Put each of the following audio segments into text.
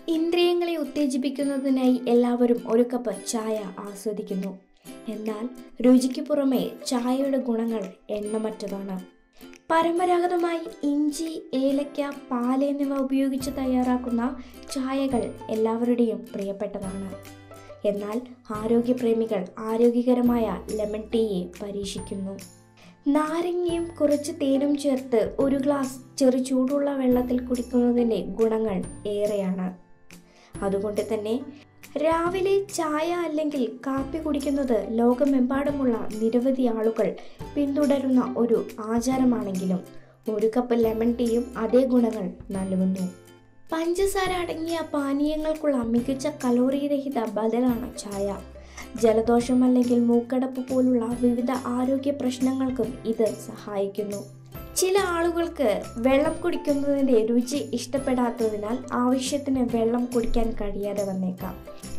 ഇന്ദ്രിയങ്ങളെ ഉത്തേജിപ്പിക്കുന്നതിനായി എല്ലാവരും ഒരു കപ്പ് ചായ ആസ്വദിക്കുന്നു എന്നാൽ രുചിക്ക് പുറമെ ചായയുടെ ഗുണങ്ങൾ എണ്ണമറ്റതാണ് പരമ്പരാഗതമായി ഇഞ്ചി ഏലക്ക പാൽ എന്നിവ ഉപയോഗിച്ച് തയ്യാറാക്കുന്ന ചായകൾ എല്ലാവരുടെയും പ്രിയപ്പെട്ടതാണ് എന്നാൽ ആരോഗ്യപ്രേമികൾ ആരോഗ്യകരമായ ലെമൺ ടീയെ പരീക്ഷിക്കുന്നു നാരങ്ങയും കുറച്ച് തേനും ചേർത്ത് ഒരു ഗ്ലാസ് ചെറു ചൂടുള്ള വെള്ളത്തിൽ കുടിക്കുന്നതിൻ്റെ ഗുണങ്ങൾ ഏറെയാണ് അതുകൊണ്ട് തന്നെ രാവിലെ ചായ അല്ലെങ്കിൽ കാപ്പി കുടിക്കുന്നത് ലോകമെമ്പാടുമുള്ള നിരവധി ആളുകൾ പിന്തുടരുന്ന ഒരു ആചാരമാണെങ്കിലും ഒരു കപ്പ് ലെമൺ ടീയും അതേ ഗുണങ്ങൾ നൽകുന്നു പഞ്ചസാര അടങ്ങിയ പാനീയങ്ങൾക്കുള്ള മികച്ച കലോറി രഹിത ബദലാണ് ചായ ജലദോഷം അല്ലെങ്കിൽ മൂക്കടപ്പ് പോലുള്ള വിവിധ ആരോഗ്യ പ്രശ്നങ്ങൾക്കും ഇത് സഹായിക്കുന്നു ചില ആളുകൾക്ക് വെള്ളം കുടിക്കുന്നതിൻ്റെ രുചി ഇഷ്ടപ്പെടാത്തതിനാൽ ആവശ്യത്തിന് വെള്ളം കുടിക്കാൻ കഴിയാതെ വന്നേക്കാം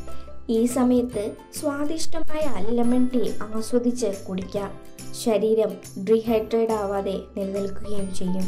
ഈ സമയത്ത് സ്വാദിഷ്ടമായ ലെമൺ ടീ ആസ്വദിച്ച് കുടിക്കാം ശരീരം ഡീഹൈഡ്രേറ്റ് ആവാതെ നിലനിൽക്കുകയും ചെയ്യും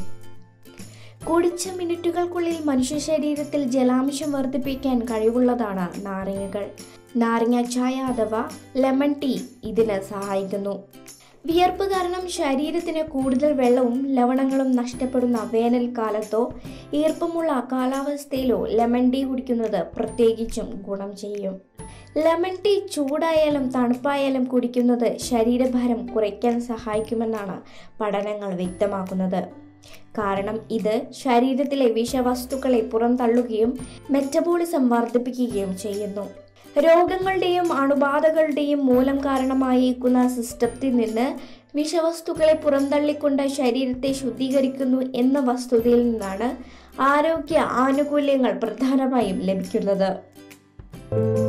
കുടിച്ച മിനിറ്റുകൾക്കുള്ളിൽ മനുഷ്യ ശരീരത്തിൽ ജലാംശം വർദ്ധിപ്പിക്കാൻ കഴിവുള്ളതാണ് നാരങ്ങകൾ നാരങ്ങ ചായ അഥവാ ലെമൺ ടീ ഇതിന് സഹായിക്കുന്നു വിയർപ്പ് കാരണം ശരീരത്തിന് കൂടുതൽ വെള്ളവും ലവണങ്ങളും നഷ്ടപ്പെടുന്ന വേനൽക്കാലത്തോ ഈർപ്പമുള്ള കാലാവസ്ഥയിലോ ലെമൺ ടീ കുടിക്കുന്നത് പ്രത്യേകിച്ചും ഗുണം ചെയ്യും ലെമൺ ടീ ചൂടായാലും തണുപ്പായാലും കുടിക്കുന്നത് ശരീരഭാരം കുറയ്ക്കാൻ സഹായിക്കുമെന്നാണ് പഠനങ്ങൾ വ്യക്തമാക്കുന്നത് കാരണം ഇത് ശരീരത്തിലെ വിഷവസ്തുക്കളെ പുറന്തള്ളുകയും മെറ്റബോളിസം വർദ്ധിപ്പിക്കുകയും ചെയ്യുന്നു രോഗങ്ങളുടെയും അണുബാധകളുടെയും മൂലം കാരണമായേക്കുന്ന സിസ്റ്റത്തിൽ നിന്ന് വിഷവസ്തുക്കളെ പുറന്തള്ളിക്കൊണ്ട് ശരീരത്തെ ശുദ്ധീകരിക്കുന്നു എന്ന വസ്തുതയിൽ നിന്നാണ് ആരോഗ്യ ആനുകൂല്യങ്ങൾ പ്രധാനമായും ലഭിക്കുന്നത്